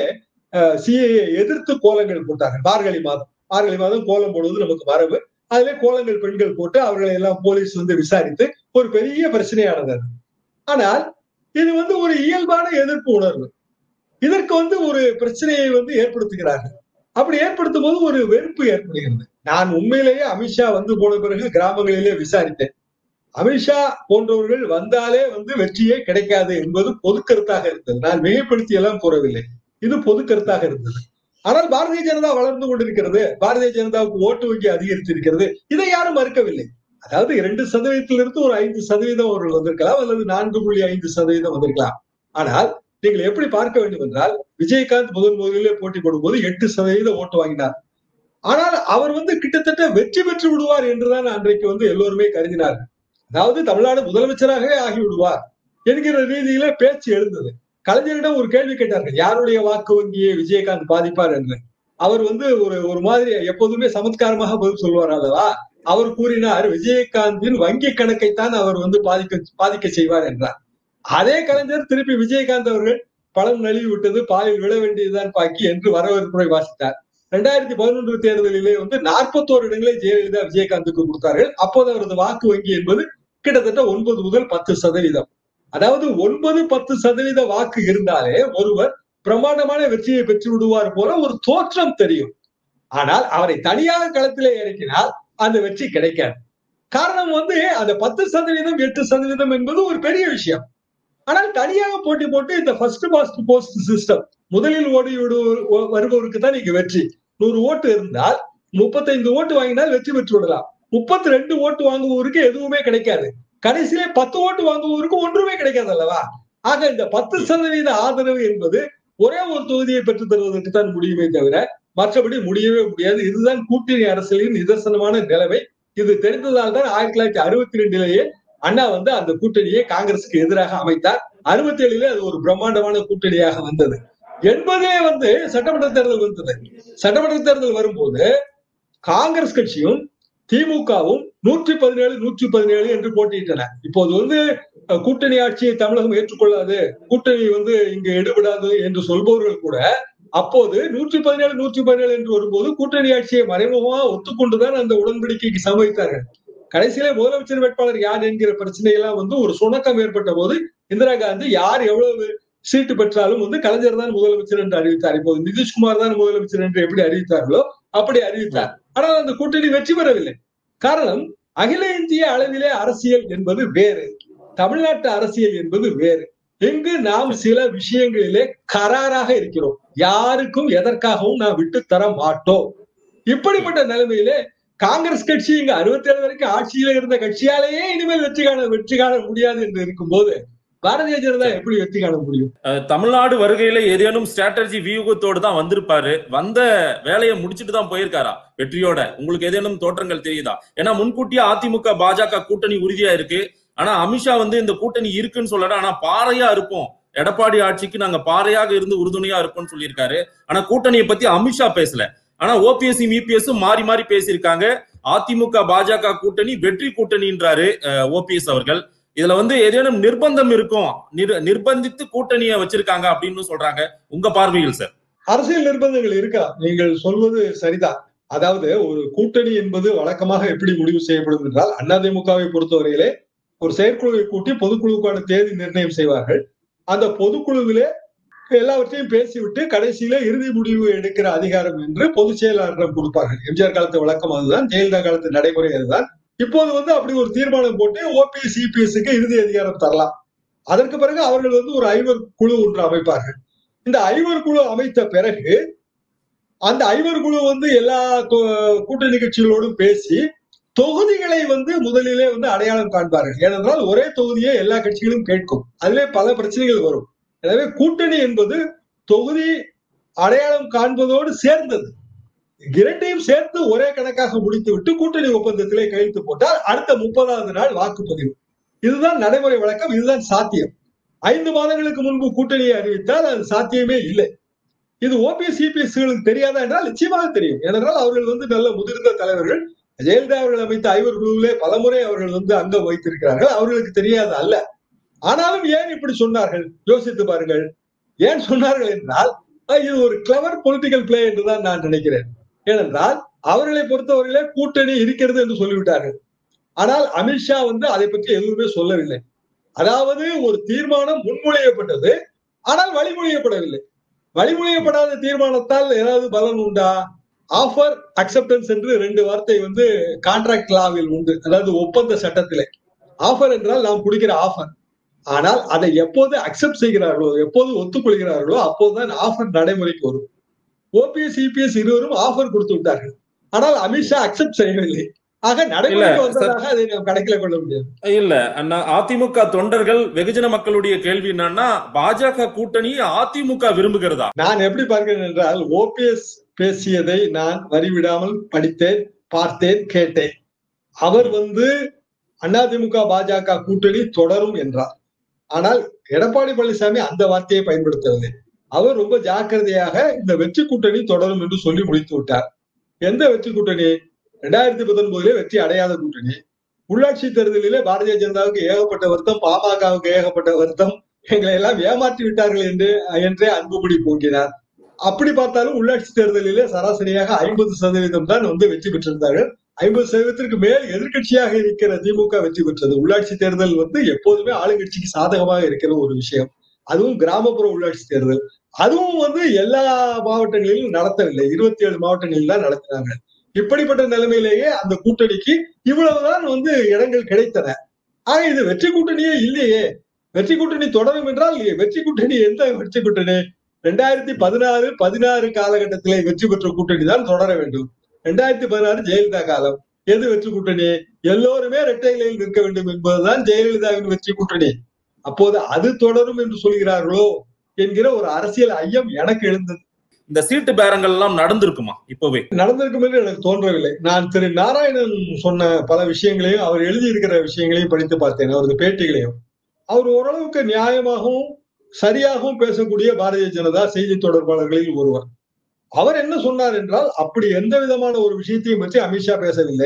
சிஏஏ எதிர்த்து கோலங்கள் போட்டார்கள் மார்கழி மாதம் மார்கழி மாதம் கோலம் போடுவது நமக்கு மரபு அதிலே கோலங்கள் பெண்கள் போட்டு அவர்களை எல்லாம் போலீஸ் வந்து விசாரித்து ஒரு பெரிய பிரச்சனையானது ஆனால் இது வந்து ஒரு இயல்பான எதிர்ப்பு உணர்வு இதற்கு வந்து ஒரு பிரச்சனையை வந்து ஏற்படுத்துகிறார்கள் அப்படி ஏற்படுத்தும் போது ஒரு வெறுப்பு ஏற்படுகிறது நான் உண்மையிலேயே அமித்ஷா வந்து போன பிறகு கிராமங்களிலே விசாரித்தேன் அமித்ஷா போன்றவர்கள் வந்தாலே வந்து வெற்றியே கிடைக்காது என்பது பொது கருத்தாக இருந்தது நான் மிகைப்படுத்தி எல்லாம் கூறவில்லை இது பொது கருத்தாக இருந்தது ஆனால் பாரதிய ஜனதா வளர்ந்து கொண்டிருக்கிறது பாரதிய ஜனதாவுக்கு ஓட்டு வங்கி அதிகரித்து இருக்கிறது இதை யாரும் மறுக்கவில்லை அதாவது இரண்டு சதவீதத்திலிருந்து ஒரு ஐந்து சதவீதம் அவர்கள் வந்திருக்கலாம் அல்லது நான்கு புள்ளி ஐந்து சதவீதம் வந்திருக்கலாம் ஆனால் நீங்கள் எப்படி பார்க்க வேண்டும் என்றால் விஜயகாந்த் முதன் முதலிலே போட்டி போடும்போது எட்டு சதவீத ஓட்டு வாங்கினார் ஆனால் அவர் வந்து கிட்டத்தட்ட வெற்றி பெற்று விடுவார் என்றுதான் அன்றைக்கு வந்து எல்லோருமே கருதினார்கள் அதாவது தமிழ்நாடு முதலமைச்சராகவே ஆகி விடுவார் என்கிற ரீதியில பேச்சு எழுந்தது கலைஞரிடம் ஒரு கேள்வி கேட்டார்கள் யாருடைய வாக்கு வங்கியை விஜயகாந்த் பாதிப்பார் என்று அவர் வந்து ஒரு ஒரு மாதிரி எப்போதுமே சமத்காரமாக பதில் சொல்வார் அல்லவா அவர் கூறினார் விஜயகாந்தின் வங்கி கணக்கைத்தான் அவர் வந்து பாதிக்க பாதிக்க செய்வார் என்றார் அதே கலைஞர் திருப்பி விஜயகாந்த் அவர்கள் பழம் நழுவி விட்டது பாலில் விழ வேண்டியதுதான் பாக்கி என்று வரவேற்புரை வாசித்தார் ரெண்டாயிரத்தி பதினொன்று தேர்தலிலே வந்து நாற்பத்தோரு இடங்களை ஜெயலலிதா விஜயகாந்துக்கு கொடுத்தார்கள் அப்போது அவரது வாக்கு வங்கி என்பது கிட்டத்தட்ட ஒன்பது முதல் பத்து சதவீதம் அதாவது ஒன்பது பத்து சதவீத வாக்கு இருந்தாலே ஒருவர் பிரமாண்டமான வெற்றியை பெற்று விடுவார் போல ஒரு தோற்றம் தெரியும் ஆனால் அவரை தனியாக களத்திலே இறக்கினால் அந்த வெற்றி கிடைக்காது காரணம் வந்து அந்த பத்து சதவீதம் எட்டு சதவீதம் என்பது ஒரு பெரிய விஷயம் ஆனால் தனியாக போட்டி போட்டு இந்த ஃபர்ஸ்ட் பாஸ்ட் போஸ்ட் சிஸ்டம் முதலில் ஓடி வருபவருக்கு தான் நீங்க வெற்றி நூறு ஓட்டு இருந்தால் முப்பத்தைந்து ஓட்டு வாங்கினால் வெற்றி பெற்று விடலாம் முப்பத்தி ரெண்டு ஓட்டு வாங்குபவருக்கு எதுவுமே கிடைக்காது கடைசியிலே பத்து ஓட்டு வாங்குபவருக்கு ஒன்றுமே கிடைக்காது அல்லவா ஆக இந்த பத்து சதவீத ஆதரவு என்பது ஒரே ஒரு தொகுதியை பெற்றுத் தருவதற்கு தான் முடியுமே தவிர மற்றபடி முடியவே முடியாது இதுதான் கூட்டணி அரசியலின் நிதர்சனமான நிலைமை இது தெரிந்ததால் தான் ஆயிரத்தி தொள்ளாயிரத்தி அறுபத்தி ரெண்டிலேயே அண்ணா வந்து அந்த கூட்டணியை காங்கிரசுக்கு எதிராக அமைத்தார் அறுபத்தி ஏழுல அது ஒரு பிரம்மாண்டமான கூட்டணியாக வந்தது எண்பதே வந்து சட்டமன்ற தேர்தல் வந்தது சட்டமன்ற தேர்தல் வரும்போது காங்கிரஸ் கட்சியும் திமுகவும் நூற்றி பதினேழு நூற்றி பதினேழு என்று போட்டியிட்டன இப்போது வந்து அஹ், கூட்டணி ஆட்சியை தமிழகம் ஏற்றுக்கொள்ளாது கூட்டணி வந்து இங்கு எடுபடாது என்று சொல்பவர்கள் கூட அப்போது நூற்றி பதினேழு நூற்றி பதினேழு என்று வரும்போது கூட்டணி ஆட்சியை மறைமுகமா ஒத்துக்கொண்டுதான் அந்த உடன்படிக்கைக்கு சம்மதித்தார்கள் கடைசியிலே முதலமைச்சர் வேட்பாளர் யார் என்கிற பிரச்சனை எல்லாம் வந்து ஒரு சுணக்கம் ஏற்பட்ட போது இந்திரா காந்தி யார் எவ்வளவு சீட்டு பெற்றாலும் வந்து கலைஞர் தான் முதலமைச்சர் என்று அறிவித்தார் இப்போது நிதிஷ்குமார் தான் முதலமைச்சர் என்று எப்படி அறிவித்தார்களோ அப்படி அறிவித்தார் ஆனால் அந்த கூட்டணி வெற்றி பெறவில்லை காரணம் அகில இந்திய அளவிலே அரசியல் என்பது வேறு தமிழ்நாட்டு அரசியல் என்பது வேறு இங்கு நாம் சில விஷயங்களிலே கராராக இருக்கிறோம் யாருக்கும் எதற்காகவும் நாம் விட்டு தர மாட்டோம் இப்படிப்பட்ட நிலைமையிலே காங்கிரஸ் கட்சி இங்க அறுபத்தி ஏழு வரைக்கும் ஆட்சியில இருந்த கட்சியாலேயே இனிமேல் வெற்றி காண வெற்றி காண முடியாது என்று இருக்கும்போது பாரதிய ஜனதா எப்படி வெற்றி காண முடியும் அஹ், தமிழ்நாடு வருகையில ஏதேனும் ஸ்ட்ராட்டஜி வியூகத்தோடு தான் வந்திருப்பாரு வந்த வேலையை முடிச்சிட்டு தான் போயிருக்காரா வெற்றியோட உங்களுக்கு ஏதேனும் தோற்றங்கள் தெரியுதா ஏன்னா முன்கூட்டியே அதிமுக பாஜக கூட்டணி உறுதியா இருக்கு ஆனா அமித்ஷா வந்து இந்த கூட்டணி இருக்குன்னு சொல்லல ஆனா பாறையா இருப்போம் எடப்பாடி ஆட்சிக்கு நாங்க பாறையாக இருந்து உறுதுணையா இருப்போம்னு சொல்லியிருக்காரு ஆனா கூட்டணியை பத்தி அமித்ஷா பேசல ஆனா ஓபிஎஸ் இபிஎஸ் மாறி மாறி பேசியிருக்காங்க அதிமுக பாஜக கூட்டணி வெற்றி கூட்டணின்றாரு ஓபிஎஸ் அவர்கள் இதுல வந்து ஏதேனும் நிர்பந்தம் இருக்கும் நிர்- நிர்பந்தித்து கூட்டணியை வச்சிருக்காங்க அப்படின்னு சொல்றாங்க உங்க பார்வையில் சார் அரசியல் நிர்பந்தங்கள் இருக்கா நீங்கள் சொல்வது சரிதான் அதாவது ஒரு கூட்டணி என்பது வழக்கமாக எப்படி முடிவு செய்யப்படும் என்றால் அதிமுகவை பொறுத்தவரையிலே ஒரு செயற்குழுவை கூட்டி பொதுக்குழுவுக்கான தேதி நிர்ணயம் செய்வார்கள் அந்த பொதுக்குழுவிலே எல்லாவற்றையும் பேசிவிட்டு கடைசியில இறுதி முடிவு எடுக்கிற அதிகாரம் என்று பொதுச் செயலாளரிடம் கொடுப்பார்கள் எம்ஜிஆர் காலத்து வழக்கம் அதுதான் ஜெயலலிதா காலத்து நடைமுறை அதுதான் இப்போது வந்து அப்படி ஒரு தீர்மானம் போட்டு ஓபிஎஸ் சிபிஎஸ்க்கு இறுதி அதிகாரம் தரலாம் அதற்கு பிறகு அவர்கள் வந்து ஒரு ஐவர் குழு ஒன்று அமைப்பார்கள் இந்த ஐவர் குழு அமைத்த பிறகு அந்த ஐவர் குழு வந்து எல்லா கூ- கூட்டணி கட்சிகளோடும் பேசி தொகுதிகளை வந்து முதலிலே வந்து அடையாளம் காண்பார்கள் ஏனென்றால் ஒரே தொகுதியை எல்லா கட்சிகளும் கேட்கும் அதிலே பல பிரச்சனைகள் வரும் எனவே கூட்டணி என்பது தொகுதி அடையாளம் காண்பதோடு சேர்ந்தது இரண்டையும் சேர்த்து ஒரே கணக்காக முடித்து விட்டு கூட்டணி ஒப்பந்தத்திலே கையெழுத்து போட்டால் அடுத்த முப்பதாவது நாள் வாக்குப்பதிவு இதுதான் நடைமுறை வழக்கம் இதுதான் சாத்தியம் ஐந்து மாதங்களுக்கு முன்பு கூட்டணியை அறிவித்தால் அது சாத்தியமே இல்லை இது ஓபிஎஸ் சிபிஎஸ்களுக்கு தெரியாதா என்றால் நிச்சயமாக தெரியும் ஏனென்றால் அவர்கள் வந்து நல்ல முதிர்ந்த தலைவர்கள் ஜெயலலிதா அவர்கள் அமைத்த ஐவர் குழுவிலே பலமுறை அவர்கள் வந்து அங்கம் வைத்திருக்கிறார்கள் அவர்களுக்கு தெரியாத அல்ல ஆனாலும் ஏன் இப்படி சொன்னார்கள் யோசித்து பாருங்கள் ஏன் சொன்னார்கள் என்றால் அஹ், இது ஒரு கிளவர் பொலிட்டிக்கல் பிளே என்றுதான் நான் நினைக்கிறேன் ஏனென்றால் அவர்களை பொறுத்தவரையிலே கூட்டணி இருக்கிறது என்று சொல்லிவிட்டார்கள் ஆனால் அமித்ஷா வந்து அதை பற்றி எதுவுமே சொல்லவில்லை அதாவது ஒரு தீர்மானம் முன்மொழியப்பட்டது ஆனால் வழிமொழியப்படவில்லை வழிமொழியப்படாத தீர்மானத்தால் ஏதாவது பலன் உண்டா ஆஃபர் அக்செப்டன்ஸ் என்று ரெண்டு வார்த்தை வந்து கான்ட்ராக்ட் லாவில் உண்டு அதாவது ஒப்பந்த சட்டத்திலே ஆஃபர் என்றால் நாம் கொடுக்கிற ஆஃபர் ஆனால் அதை எப்போது அக்செப்ட் செய்கிறார்களோ எப்போது ஒத்துக்கொள்கிறார்களோ அப்போதுதான் ஆஃபர் நடைமுறைக்கு வரும் ஓபிஎஸ் சிபிஎஸ் இருவரும் ஆஃபர் கொடுத்து விட்டார்கள் ஆனால் அமித்ஷா அக்செப்ட் செய்யவில்லை ஆக நடைமுறைக்கு இல்ல, வந்ததாக அதை நாம் கணக்கில் கொள்ள முடியாது இல்ல அண்ணா அதிமுக தொண்டர்கள் வெகுஜன மக்களுடைய கேள்வி என்னன்னா பாஜக கூட்டணி அதிமுக விரும்புகிறதா நான் எப்படி பார்க்கிறேன் என்றால் ஓபிஎஸ் பேசியதை நான் வரிவிடாமல் படித்தேன் பார்த்தேன் கேட்டேன் அவர் வந்து அதிமுக பாஜக கூட்டணி தொடரும் என்றார் ஆனால் எடப்பாடி பழனிசாமி அந்த வார்த்தையை பயன்படுத்தவில்லை அவர் ரொம்ப ஜாக்கிரதையாக இந்த வெற்றி கூட்டணி தொடரும் என்று சொல்லி முடித்து விட்டார் எந்த வெற்றி கூட்டணி ரெண்டாயிரத்தி பத்தொன்பதுல வெற்றி அடையாத கூட்டணி உள்ளாட்சி தேர்தலிலே பாரதிய ஜனதாவுக்கு ஏகப்பட்ட வருத்தம் பாமகவுக்கு ஏகப்பட்ட வருத்தம் எங்களை எல்லாம் ஏமாற்றி விட்டார்கள் என்று என்றே அன்புமணி போக்கினார் அப்படி பார்த்தாலும் உள்ளாட்சி தேர்தலிலே சராசரியாக ஐம்பது சதவீதம் தான் வந்து வெற்றி பெற்றிருந்தார்கள் ஐம்பது சதவீதத்திற்கு மேல் எதிர்க்கட்சியாக இருக்கிற திமுக வெற்றி பெற்றது உள்ளாட்சி தேர்தல் வந்து எப்போதுமே ஆளுங்கட்சிக்கு சாதகமாக இருக்கிற ஒரு விஷயம் அதுவும் கிராமப்புற உள்ளாட்சி தேர்தல் அதுவும் வந்து எல்லா மாவட்டங்களிலும் நடத்தவில்லை இருபத்தி ஏழு மாவட்டங்களில் தான் நடத்தினாங்க இப்படிப்பட்ட நிலைமையிலேயே அந்த கூட்டணிக்கு இவ்வளவுதான் வந்து இடங்கள் கிடைத்தன ஆக இது வெற்றி கூட்டணியே இல்லையே வெற்றி கூட்டணி தொடரும் என்றால் வெற்றி கூட்டணி எந்த வெற்றி கூட்டணி ரெண்டாயிரத்தி பதினாறு பதினாறு காலகட்டத்திலே வெற்றி பெற்ற கூட்டணி தான் தொடர வேண்டும் ரெண்டாயிரத்தி பதினாறு ஜெயலலிதா காலம் எது வெற்றி கூட்டணி எல்லோருமே இரட்டை இலையில் நிற்க வேண்டும் என்பதுதான் ஜெயலலிதாவின் வெற்றி கூட்டணி அப்போது அது தொடரும் என்று சொல்கிறார்களோ என்கிற ஒரு அரசியல் ஐயம் எனக்கு எழுந்தது இந்த சீட்டு பேரங்கள் எல்லாம் நடந்திருக்குமா இப்பவே நடந்திருக்கும் என்று எனக்கு தோன்றவில்லை நான் திரு நாராயணன் சொன்ன பல விஷயங்களையும் அவர் எழுதியிருக்கிற விஷயங்களையும் படித்து பார்த்தேன் அவரது பேட்டிகளையும் அவர் ஓரளவுக்கு நியாயமாகவும் சரியாகவும் பேசக்கூடிய பாரதிய ஜனதா செய்தி தொடர்பாளர்களில் ஒருவர் அவர் என்ன சொன்னார் என்றால் அப்படி எந்த விதமான ஒரு விஷயத்தையும் பற்றி அமித்ஷா பேசவில்லை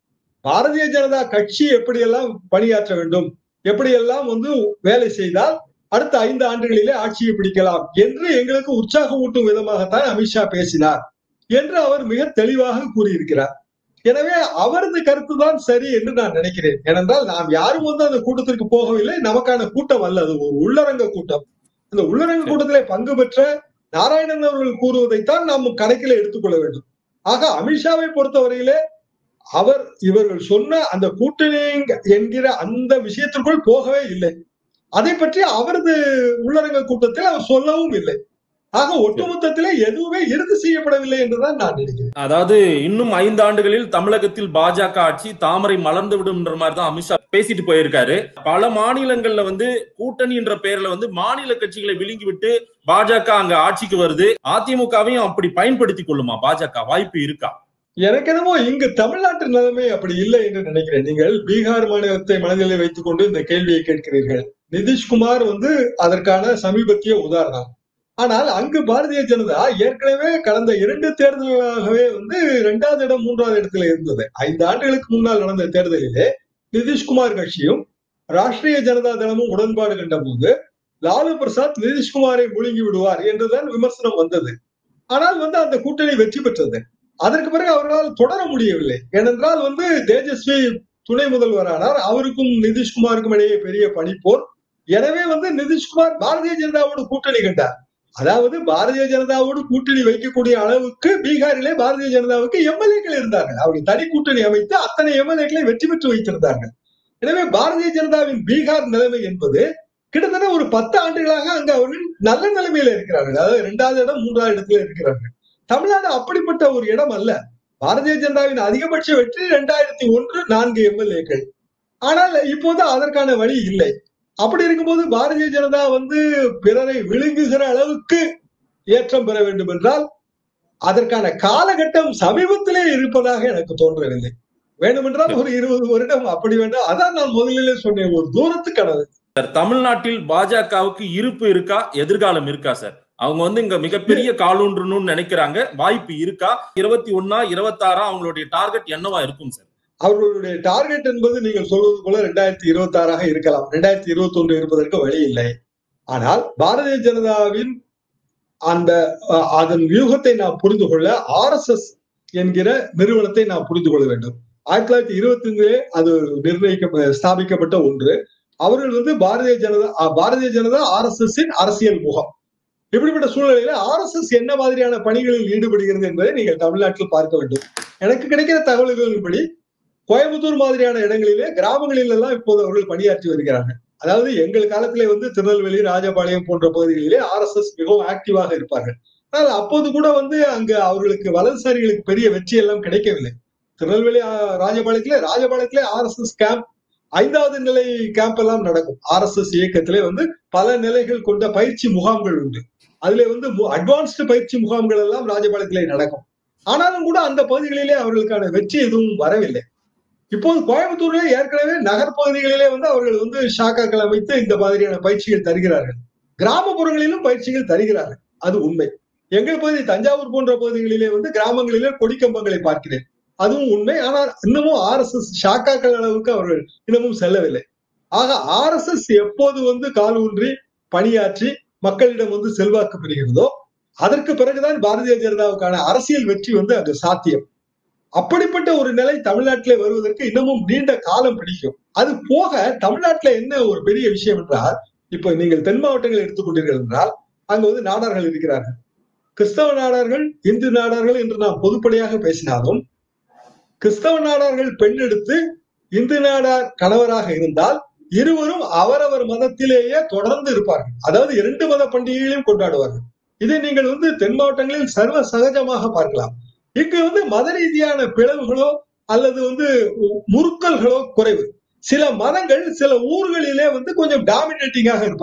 பாரதிய ஜனதா கட்சி எப்படியெல்லாம் பணியாற்ற வேண்டும் எப்படியெல்லாம் வந்து வேலை செய்தால் அடுத்த ஐந்து ஆண்டுகளிலே ஆட்சியை பிடிக்கலாம் என்று எங்களுக்கு உற்சாகம் ஊட்டும் விதமாகத்தான் அமித்ஷா பேசினார் என்று அவர் மிக தெளிவாக கூறியிருக்கிறார் எனவே அவரது கருத்து தான் சரி என்று நான் நினைக்கிறேன் ஏனென்றால் நாம் யாரும் வந்து அந்த கூட்டத்திற்கு போகவில்லை நமக்கான கூட்டம் அல்ல அது ஒரு உள்ளரங்க கூட்டம் இந்த உள்ளரங்க கூட்டத்திலே பங்கு பெற்ற நாராயணன் அவர்கள் கூறுவதைத்தான் நாம் கணக்கில் எடுத்துக்கொள்ள வேண்டும் ஆக அமித்ஷாவை பொறுத்தவரையிலே அவர் இவர்கள் சொன்ன அந்த கூட்டணி என்கிற அந்த விஷயத்திற்குள் போகவே இல்லை அதை பற்றி அவரது உள்ளரங்க கூட்டத்தில் அவர் சொல்லவும் இல்லை ஆக ஒட்டுமொத்தத்திலே எதுவுமே இறுதி செய்யப்படவில்லை என்றுதான் நான் நினைக்கிறேன் அதாவது இன்னும் ஐந்து ஆண்டுகளில் தமிழகத்தில் பாஜக ஆட்சி தாமரை மலர்ந்து விடும்ன்ற மாதிரி தான் அமித்ஷா பேசிட்டு போயிருக்காரு பல மாநிலங்கள்ல வந்து கூட்டணி என்ற பெயர்ல வந்து மாநில கட்சிகளை விழுங்கி விட்டு பாஜக அங்க ஆட்சிக்கு வருது அதிமுகவையும் அப்படி பயன்படுத்திக் கொள்ளுமா பாஜக வாய்ப்பு இருக்கா எனக்கு என்னமோ இங்கு தமிழ்நாட்டு நிலைமை அப்படி இல்லை என்று நினைக்கிறேன் நீங்கள் பீகார் மாநிலத்தை மனதில் வைத்துக் கொண்டு இந்த கேள்வியை கேட்கிறீர்கள் நிதிஷ்குமார் வந்து அதற்கான சமீபத்திய உதாரணம் ஆனால் அங்கு பாரதிய ஜனதா ஏற்கனவே கடந்த இரண்டு தேர்தல்களாகவே வந்து இரண்டாவது இடம் மூன்றாவது இடத்துல இருந்தது ஐந்து ஆண்டுகளுக்கு முன்னால் நடந்த தேர்தலிலே நிதிஷ்குமார் கட்சியும் ராஷ்டிரிய ஜனதா தளமும் உடன்பாடு கண்ட போது லாலு பிரசாத் நிதிஷ்குமாரை முழுங்கி விடுவார் என்றுதான் விமர்சனம் வந்தது ஆனால் வந்து அந்த கூட்டணி வெற்றி பெற்றது அதற்கு பிறகு அவர்களால் தொடர முடியவில்லை ஏனென்றால் வந்து தேஜஸ்வி துணை முதல்வரானார் அவருக்கும் நிதிஷ்குமாருக்கும் இடையே பெரிய பணிப்போர் எனவே வந்து நிதிஷ்குமார் பாரதிய ஜனதாவோடு கூட்டணி கண்டார் அதாவது பாரதிய ஜனதாவோடு கூட்டணி வைக்கக்கூடிய அளவுக்கு பீகாரிலே பாரதிய ஜனதாவுக்கு எம்எல்ஏக்கள் இருந்தார்கள் அவர்கள் தனி கூட்டணி அமைத்து அத்தனை எம்எல்ஏக்களை வெற்றி பெற்று வைத்திருந்தார்கள் எனவே பாரதிய ஜனதாவின் பீகார் நிலைமை என்பது கிட்டத்தட்ட ஒரு பத்து ஆண்டுகளாக அங்கு அவர்கள் நல்ல நிலைமையில இருக்கிறார்கள் அதாவது இரண்டாவது இடம் மூன்றாவது இடத்துல இருக்கிறார்கள் தமிழ்நாடு அப்படிப்பட்ட ஒரு இடம் அல்ல பாரதிய ஜனதாவின் அதிகபட்ச வெற்றி இரண்டாயிரத்தி ஒன்று நான்கு எம்எல்ஏக்கள் ஆனால் இப்போது அதற்கான வழி இல்லை அப்படி இருக்கும்போது பாரதிய ஜனதா வந்து பிறரை விழுங்குகிற அளவுக்கு ஏற்றம் பெற வேண்டும் என்றால் அதற்கான காலகட்டம் சமீபத்திலே இருப்பதாக எனக்கு தோன்றவில்லை வேண்டுமென்றால் ஒரு இருபது வருடம் அப்படி வேண்டாம் அதான் நான் முதலிலே சொன்னேன் ஒரு தூரத்து கனவு சார் தமிழ்நாட்டில் பாஜகவுக்கு இருப்பு இருக்கா எதிர்காலம் இருக்கா சார் அவங்க வந்து இங்க மிகப்பெரிய காலூன்றணும்னு நினைக்கிறாங்க வாய்ப்பு இருக்கா இருபத்தி ஒன்னா இருபத்தாறா அவங்களுடைய டார்கெட் என்னவா இருக்கும் சார் அவர்களுடைய டார்கெட் என்பது நீங்கள் சொல்வது போல ரெண்டாயிரத்தி இருபத்தி ஆறாக இருக்கலாம் ரெண்டாயிரத்தி இருபத்தி ஒன்று இருப்பதற்கு வழி இல்லை ஆனால் பாரதிய ஜனதாவின் அந்த அஹ், அதன் வியூகத்தை நாம் புரிந்து கொள்ள ஆர் எஸ் எஸ் என்கிற நிறுவனத்தை நாம் புரிந்து கொள்ள வேண்டும் ஆயிரத்தி தொள்ளாயிரத்தி இருபத்தி ஐந்திலே அது நிர்ணயிக்க ஸ்தாபிக்கப்பட்ட ஒன்று அவர்கள் வந்து பாரதிய ஜனதா அஹ், Bharatiya Janata R S S அரசியல் முகம் இப்படிப்பட்ட சூழ்நிலையில ஆர் எஸ் எஸ் என்ன மாதிரியான பணிகளில் ஈடுபடுகிறது என்பதை நீங்கள் தமிழ்நாட்டில் பார்க்க வேண்டும் எனக்கு கிடைக்கிற தகவல்களின்படி கோயம்புத்தூர் மாதிரியான இடங்களிலே கிராமங்களில் எல்லாம் இப்போது அவர்கள் பணியாற்றி வருகிறார்கள் அதாவது எங்கள் காலத்திலே வந்து திருநெல்வேலி ராஜபாளையம் போன்ற பகுதிகளிலே ஆர் எஸ் எஸ் மிகவும் ஆக்டிவாக இருப்பார்கள் ஆனால் அப்போது கூட வந்து அங்கு அவர்களுக்கு வலதுசாரிகளுக்கு பெரிய வெற்றி எல்லாம் கிடைக்கவில்லை திருநெல்வேலி ஆஹ், ராஜபாளையத்திலே ராஜபாளையத்திலே ஆர் எஸ் எஸ் கேம்ப் ஐந்தாவது நிலை கேம்ப் எல்லாம் நடக்கும் ஆர் எஸ் எஸ் இயக்கத்திலே வந்து பல நிலைகள் கொண்ட பயிற்சி முகாம்கள் உண்டு அதுல வந்து அட்வான்ஸ்டு பயிற்சி முகாம்கள் எல்லாம் ராஜபாளையத்திலே நடக்கும் ஆனாலும் கூட அந்த பகுதிகளிலே அவர்களுக்கான வெற்றி எதுவும் வரவில்லை இப்போது கோயம்புத்தூர்ல ஏற்கனவே நகர்ப்பகுதிகளிலே வந்து அவர்கள் வந்து ஷாக்காக்கள் அமைத்து இந்த மாதிரியான பயிற்சிகள் தருகிறார்கள் கிராமப்புறங்களிலும் பயிற்சிகள் தருகிறார்கள் அது உண்மை எங்கள் பகுதி தஞ்சாவூர் போன்ற பகுதிகளிலே வந்து கிராமங்களிலே கொடிக்கம்பங்களை பார்க்கிறேன் அதுவும் உண்மை ஆனால் இன்னமும் ஆர் எஸ் எஸ் ஷாக்காக்கள் அளவுக்கு அவர்கள் இன்னமும் செல்லவில்லை ஆக ஆர் எஸ் எஸ் எப்போது வந்து கால் ஊன்றி பணியாற்றி மக்களிடம் வந்து செல்வாக்கு பெறுகிறதோ அதற்கு பிறகுதான் பாரதிய ஜனதாவுக்கான அரசியல் வெற்றி வந்து அங்கு சாத்தியம் அப்படிப்பட்ட ஒரு நிலை தமிழ்நாட்டிலே வருவதற்கு இன்னமும் நீண்ட காலம் பிடிக்கும் அது போக தமிழ்நாட்டுல என்ன ஒரு பெரிய விஷயம் என்றால் இப்ப நீங்கள் தென் மாவட்டங்கள் எடுத்துக்கொண்டீர்கள் என்றால் அங்க வந்து நாடார்கள் இருக்கிறார்கள் கிறிஸ்தவ நாடார்கள் இந்து நாடார்கள் என்று நாம் பொதுப்படையாக பேசினாலும் கிறிஸ்தவ நாடார்கள் பெண் எடுத்து இந்து நாடார் கணவராக இருந்தால் இருவரும் அவரவர் மதத்திலேயே தொடர்ந்து இருப்பார்கள் அதாவது இரண்டு மத பண்டிகைகளையும் கொண்டாடுவார்கள் இதை நீங்கள் வந்து தென் மாவட்டங்களில் சர்வ சகஜமாக பார்க்கலாம் இங்கு வந்து மத ரீதியான பிளவுகளோ அல்லது வந்து முறுக்கல்களோ குறைவு சில மதங்கள் சில ஊர்களிலே வந்து கொஞ்சம் டாமினேட்டிங்காக இருப்பார்கள்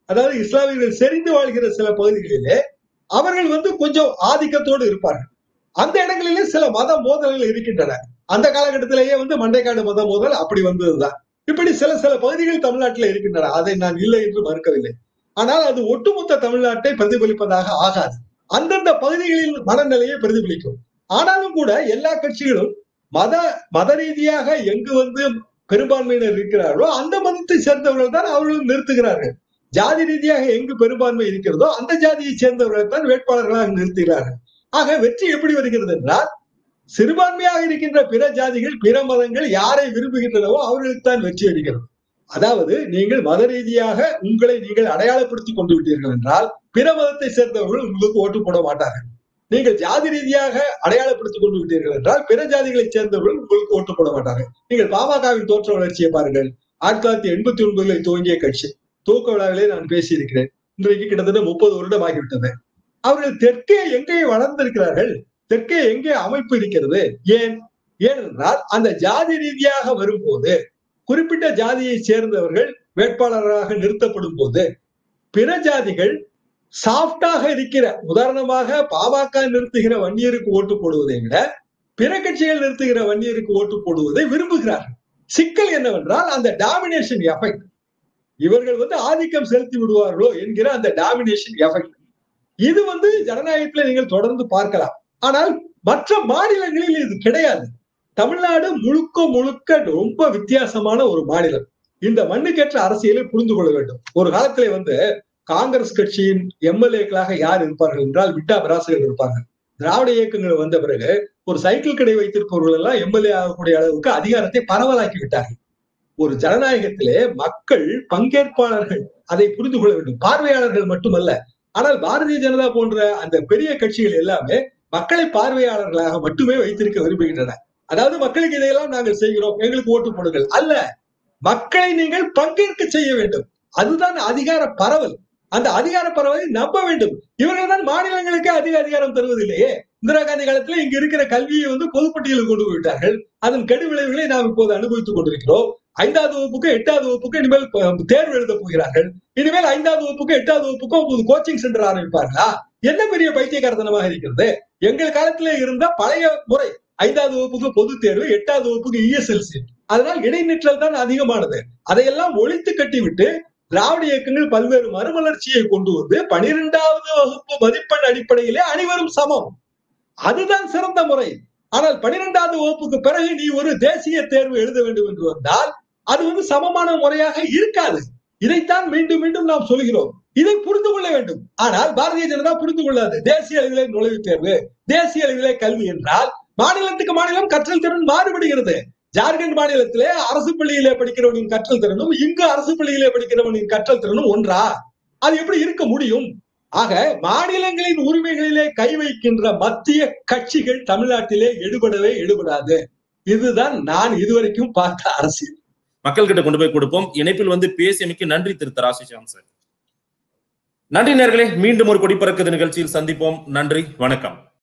அதாவது இஸ்லாமியர்கள் செறிந்து வாழ்கிற சில பகுதிகளிலே அவர்கள் வந்து கொஞ்சம் ஆதிக்கத்தோடு இருப்பார்கள் அந்த இடங்களிலே சில மத மோதல்கள் இருக்கின்றன அந்த காலகட்டத்திலேயே வந்து மண்டைக்காடு மத மோதல் அப்படி வந்ததுதான் இப்படி சில சில பகுதிகள் தமிழ்நாட்டில் இருக்கின்றன அதை நான் இல்லை என்று மறுக்கவில்லை ஆனால் அது ஒட்டுமொத்த தமிழ்நாட்டை பிரதிபலிப்பதாக ஆகாது அந்தந்த பகுதிகளில் மனநிலையை பிரதிபலிக்கும் ஆனாலும் கூட எல்லா கட்சிகளும் மத மத ரீதியாக எங்கு வந்து பெரும்பான்மையினர் இருக்கிறார்களோ அந்த மதத்தை சேர்ந்தவர்கள் தான் அவர்களும் நிறுத்துகிறார்கள் ஜாதி ரீதியாக எங்கு பெரும்பான்மை இருக்கிறதோ அந்த ஜாதியை சேர்ந்தவர்கள் தான் வேட்பாளர்களாக நிறுத்துகிறார்கள் ஆக வெற்றி எப்படி வருகிறது என்றால் சிறுபான்மையாக இருக்கின்ற பிற ஜாதிகள் பிற மதங்கள் யாரை விரும்புகின்றனவோ அவர்களுக்கு தான் வெற்றி அளிக்கிறது அதாவது நீங்கள் மத ரீதியாக உங்களை நீங்கள் அடையாளப்படுத்திக் கொண்டு விட்டீர்கள் என்றால் பிற மதத்தை சேர்ந்தவர்கள் உங்களுக்கு ஓட்டு போட மாட்டார்கள் நீங்கள் ஜாதி ரீதியாக அடையாளப்படுத்திக் கொண்டு விட்டீர்கள் என்றால் பிற ஜாதிகளை சேர்ந்தவர்கள் உங்களுக்கு ஓட்டு போட மாட்டார்கள் நீங்கள் பாமகவின் தோற்ற வளர்ச்சியை பாருங்கள் ஆயிரத்தி தொள்ளாயிரத்தி எண்பத்தி ஒன்பதுல துவங்கிய கட்சி துவக்க விழாவிலே நான் பேசியிருக்கிறேன் இன்றைக்கு கிட்டத்தட்ட முப்பது வருடம் ஆகிவிட்டது அவர்கள் தெற்கே எங்கே வளர்ந்திருக்கிறார்கள் தெற்கே எங்கே அமைப்பு இருக்கிறது ஏன் ஏனென்றால் அந்த ஜாதி ரீதியாக வரும்போது குறிப்பிட்ட ஜாதியை சேர்ந்தவர்கள் வேட்பாளராக நிறுத்தப்படும் போது பிற ஜாதிகள் சாஃப்டாக இருக்கிற உதாரணமாக பாமக நிறுத்துகிற வன்னியருக்கு ஓட்டு போடுவதை விட பிற கட்சிகள் நிறுத்துகிற வன்னியருக்கு ஓட்டு போடுவதை விரும்புகிறார்கள் சிக்கல் என்னவென்றால் அந்த டாமினேஷன் எஃபெக்ட் இவர்கள் வந்து ஆதிக்கம் செலுத்தி விடுவார்களோ என்கிற அந்த டாமினேஷன் எஃபெக்ட் இது வந்து ஜனநாயகத்துல நீங்கள் தொடர்ந்து பார்க்கலாம் ஆனால் மற்ற மாநிலங்களில் இது கிடையாது தமிழ்நாடு முழுக்க முழுக்க ரொம்ப வித்தியாசமான ஒரு மாநிலம் இந்த மண்ணுக்கேற்ற அரசியலை புரிந்து கொள்ள வேண்டும் ஒரு காலத்திலே வந்து காங்கிரஸ் கட்சியின் எம்எல்ஏக்களாக யார் இருப்பார்கள் என்றால் விட்டா பிராசுகள் இருப்பார்கள் திராவிட இயக்கங்கள் வந்த பிறகு ஒரு சைக்கிள் கடை வைத்திருப்பவர்கள் எல்லாம் எம்எல்ஏ ஆகக்கூடிய அளவுக்கு அதிகாரத்தை பரவலாக்கி விட்டார்கள் ஒரு ஜனநாயகத்திலே மக்கள் பங்கேற்பாளர்கள் அதை புரிந்து கொள்ள வேண்டும் பார்வையாளர்கள் மட்டுமல்ல ஆனால் பாரதிய ஜனதா போன்ற அந்த பெரிய கட்சிகள் எல்லாமே மக்களை பார்வையாளர்களாக மட்டுமே வைத்திருக்க விரும்புகின்றன அதாவது மக்களுக்கு இதையெல்லாம் நாங்கள் செய்கிறோம் எங்களுக்கு ஓட்டு போடுங்கள் அல்ல மக்களை நீங்கள் பங்கேற்க செய்ய வேண்டும் அதுதான் அதிகார பரவல் அந்த அதிகார பரவலை நம்ப வேண்டும் இவர்கள் தான் மாநிலங்களுக்கு அதிக அதிகாரம் தருவதில்லையே இந்திரா காந்தி காலத்துல இங்க இருக்கிற கல்வியை வந்து பொதுப்பட்டியலில் கொண்டு போய்விட்டார்கள் அதன் கெடு விளைவுகளை நாம் இப்போது அனுபவித்துக் கொண்டிருக்கிறோம் ஐந்தாவது வகுப்புக்கு எட்டாவது வகுப்புக்கு இனிமேல் தேர்வு எழுத போகிறார்கள் இனிமேல் ஐந்தாவது வகுப்புக்கு எட்டாவது வகுப்புக்கு கோச்சிங் சென்டர் ஆரம்பிப்பார்களா என்ன பெரிய பைத்தியகாரத்தனமாக இருக்கிறது எங்கள் காலத்துல இருந்த பழைய முறை ஐந்தாவது வகுப்புக்கு பொது தேர்வு எட்டாவது வகுப்புக்கு இஎஸ்எல்சி அதனால் இடைநிற்றல் தான் அதிகமானது அதையெல்லாம் ஒழித்து கட்டிவிட்டு திராவிட இயக்கங்கள் பல்வேறு மறுமலர்ச்சியை கொண்டு வந்து பனிரெண்டாவது வகுப்பு மதிப்பெண் அடிப்படையிலே அனைவரும் சமம் அதுதான் சிறந்த முறை ஆனால் பனிரெண்டாவது வகுப்புக்கு பிறகு நீ ஒரு தேசிய தேர்வு எழுத வேண்டும் என்று வந்தால் அது வந்து சமமான முறையாக இருக்காது இதைத்தான் மீண்டும் மீண்டும் நாம் சொல்கிறோம் இதை புரிந்து கொள்ள வேண்டும் ஆனால் பாரதிய ஜனதா புரிந்து கொள்ளாது தேசிய அளவிலே நுழைவுத் தேர்வு தேசிய அளவிலே கல்வி என்றால் மாநிலத்துக்கு மாநிலம் கற்றல் திறன் மாறுபடுகிறது ஜார்க்கண்ட் மாநிலத்திலே அரசு பள்ளியிலே படிக்கிறவனின் கற்றல் திறனும் இங்கு அரசு பள்ளியிலே படிக்கிறவனின் கற்றல் திறனும் ஒன்றா அது எப்படி இருக்க முடியும் ஆக மாநிலங்களின் உரிமைகளிலே கை வைக்கின்ற மத்திய கட்சிகள் தமிழ்நாட்டிலே எடுபடவே எடுபடாது இதுதான் நான் இதுவரைக்கும் பார்த்த அரசியல் மக்கள் கிட்ட கொண்டு போய் கொடுப்போம் இணைப்பில் வந்து பேசியமைக்கு நன்றி திரு தராசிஷாம் சார் நன்றி நேர்களே மீண்டும் ஒரு கொடி பறக்குது நிகழ்ச்சியில் சந்திப்போம் நன்றி வணக்கம்